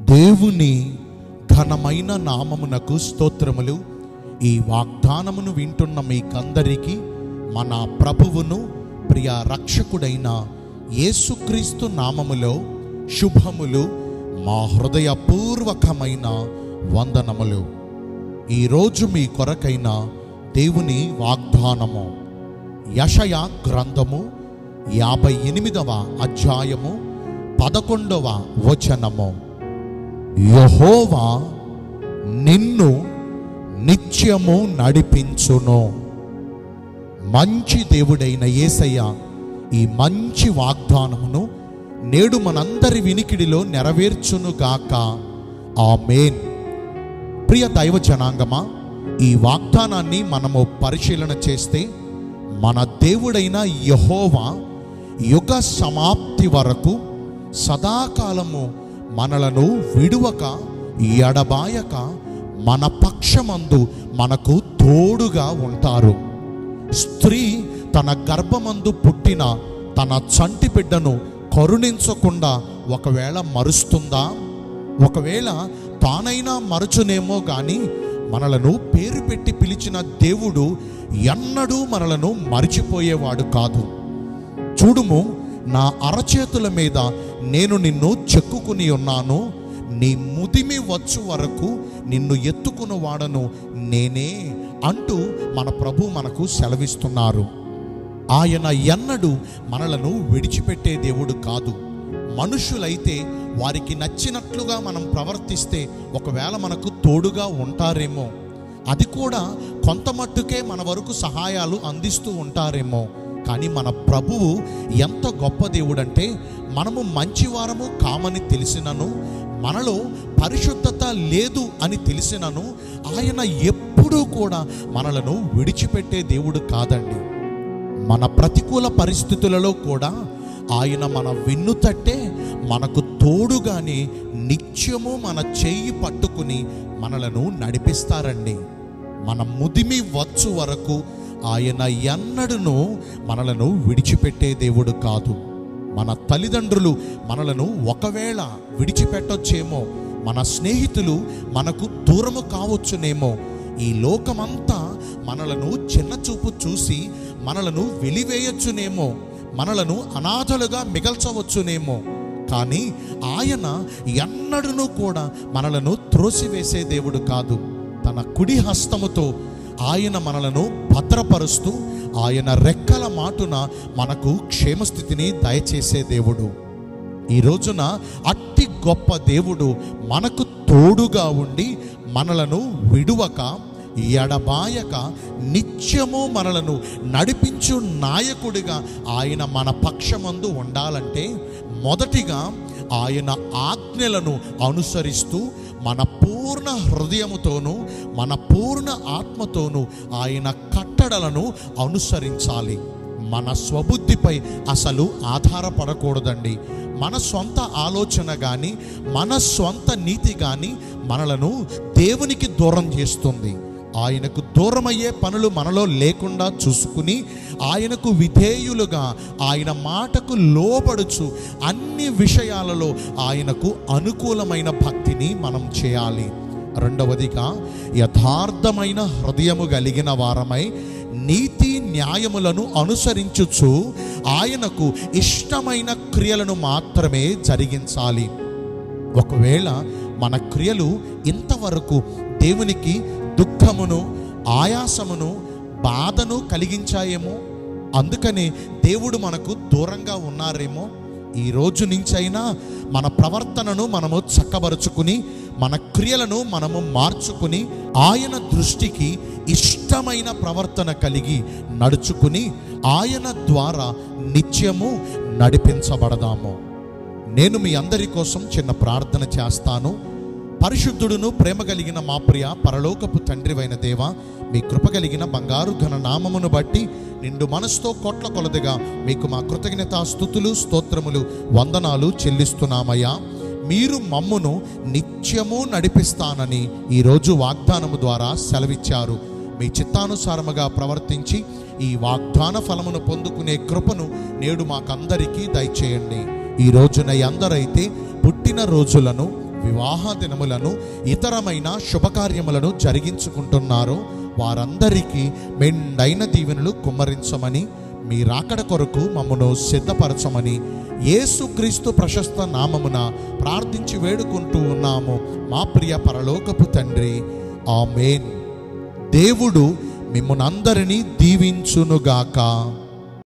దేవుని ఘనమైన నామమునకు స్తోత్రములు ఈ వాగ్దానమును వింటున్న మీకందరికీ మన ప్రభువును ప్రియ రక్షకుడైన యేసుక్రీస్తు నామములో శుభములు మా హృదయపూర్వకమైన వందనములు ఈరోజు మీ కొరకైన దేవుని వాగ్దానము యషయ గ్రంథము యాభై ఎనిమిదవ అధ్యాయము పదకొండవ వచనము యహోవా నిన్ను నిత్యము నడిపించును మంచి దేవుడైన యేసయ్య ఈ మంచి వాగ్దానమును నేడు మనందరి వినికిడిలో నెరవేర్చునుగాక ఆమేన్ ప్రియ దైవ జనాంగమా ఈ వాగ్దానాన్ని మనము పరిశీలన చేస్తే మన దేవుడైన యహోవా యుగ సమాప్తి వరకు సదాకాలము మనలను విడువక ఎడబాయక మన పక్షమందు మనకు తోడుగా ఉంటారు స్త్రీ తన గర్భమందు పుట్టిన తన చంటి బిడ్డను కరుణించకుండా ఒకవేళ మరుస్తుందా ఒకవేళ తానైనా మరచునేమో గాని మనలను పేరు పెట్టి పిలిచిన దేవుడు ఎన్నడూ మనలను మరిచిపోయేవాడు కాదు చూడుము నా అరచేతుల మీద నేను నిన్ను చెక్కుకుని ఉన్నాను నీ ముదిమి వచ్చు వరకు నిన్ను ఎత్తుకుని వాడను నేనే అంటూ మన ప్రభు మనకు సెలవిస్తున్నారు ఆయన ఎన్నడూ మనలను విడిచిపెట్టే దేవుడు కాదు మనుషులైతే వారికి నచ్చినట్లుగా మనం ప్రవర్తిస్తే ఒకవేళ మనకు తోడుగా ఉంటారేమో అది కూడా కొంత మట్టుకే మన వరకు సహాయాలు అందిస్తూ ఉంటారేమో కానీ మన ప్రభువు ఎంత గొప్ప దేవుడంటే మనము మంచివారము కామని తెలిసినను మనలో పరిశుద్ధత లేదు అని తెలిసినను ఆయన ఎప్పుడూ కూడా మనలను విడిచిపెట్టే దేవుడు కాదండి మన ప్రతికూల పరిస్థితులలో కూడా ఆయన మన వెన్ను తట్టే మనకు తోడుగానే నిత్యము మన చెయ్యి పట్టుకుని మనలను నడిపిస్తారండి మన ముదిమి వచ్చు వరకు ఆయన ఎన్నడూను మనలను విడిచిపెట్టే దేవుడు కాదు మన తల్లిదండ్రులు మనలను ఒకవేళ విడిచిపెట్టొచ్చేమో మన స్నేహితులు మనకు దూరము కావచ్చునేమో ఈ లోకమంతా మనలను చిన్నచూపు చూసి మనలను వెలివేయచ్చునేమో మనలను అనాథలుగా మిగల్చవచ్చునేమో కానీ ఆయన ఎన్నడూను కూడా మనలను త్రోసివేసే దేవుడు కాదు తన కుడి హస్తముతో ఆయన మనలను భద్రపరుస్తూ ఆయన రెక్కల మాటున మనకు క్షేమస్థితిని దయచేసే దేవుడు ఈ రోజున అట్టి గొప్ప దేవుడు మనకు తోడుగా ఉండి మనలను విడువక ఎడబాయక నిత్యము మనలను నడిపించు నాయకుడిగా ఆయన మన పక్షమందు ఉండాలంటే మొదటిగా ఆయన ఆజ్ఞలను అనుసరిస్తూ మన పూర్ణ హృదయముతోనూ మన పూర్ణ ఆత్మతోనూ ఆయన కట్టడలను అనుసరించాలి మన స్వబుద్ధిపై అసలు ఆధారపడకూడదండి మన సొంత ఆలోచన కానీ మన సొంత నీతి కానీ మనలను దేవునికి దూరం చేస్తుంది ఆయనకు దూరమయ్యే పనులు మనలో లేకుండా చూసుకుని ఆయనకు విధేయులుగా ఆయన మాటకు లోబడుచు అన్ని విషయాలలో ఆయనకు అనుకూలమైన భక్తిని మనం చేయాలి రెండవదిగా యథార్థమైన హృదయము కలిగిన వారమై నీతి న్యాయములను అనుసరించుచు ఆయనకు ఇష్టమైన క్రియలను మాత్రమే జరిగించాలి ఒకవేళ మన క్రియలు ఇంతవరకు దేవునికి దుఃఖమును ఆయాసమును బాధను కలిగించాయేమో అందుకని దేవుడు మనకు దూరంగా ఉన్నారేమో ఈ రోజు నుంచైనా మన ప్రవర్తనను మనము చక్కబరుచుకుని మన క్రియలను మనము మార్చుకుని ఆయన దృష్టికి ఇష్టమైన ప్రవర్తన కలిగి నడుచుకుని ఆయన ద్వారా నిత్యము నడిపించబడదాము నేను మీ అందరి కోసం చిన్న ప్రార్థన చేస్తాను పరిశుద్ధుడును ప్రేమ కలిగిన మా ప్రియ పరలోకపు తండ్రివైన దేవ మీ కృప కలిగిన బంగారు ఘన నామమును బట్టి నిండు మనసుతో కోట్ల కొలదిగా మీకు మా కృతజ్ఞత స్థుతులు స్తోత్రములు వందనాలు చెల్లిస్తున్నామయ్యా మీరు మమ్మును నిత్యము నడిపిస్తానని ఈరోజు వాగ్దానము ద్వారా సెలవిచ్చారు మీ చిత్తానుసారముగా ప్రవర్తించి ఈ వాగ్దాన ఫలమును పొందుకునే కృపను నేడు మాకందరికీ దయచేయండి ఈ రోజున ఎందరైతే పుట్టిన రోజులను వివాహ దినములను ఇతరమైన శుభకార్యములను జరిగించుకుంటున్నారో వారందరికీ మెండైన దీవెనలు కుమ్మరించమని మీ రాకడ కొరకు మమ్మను సిద్ధపరచమని యేసుక్రీస్తు ప్రశస్త నామమున ప్రార్థించి వేడుకుంటూ ఉన్నాము మా ప్రియ పరలోకపు తండ్రి ఆమేన్ దేవుడు మిమ్మల్ని అందరినీ దీవించునుగాక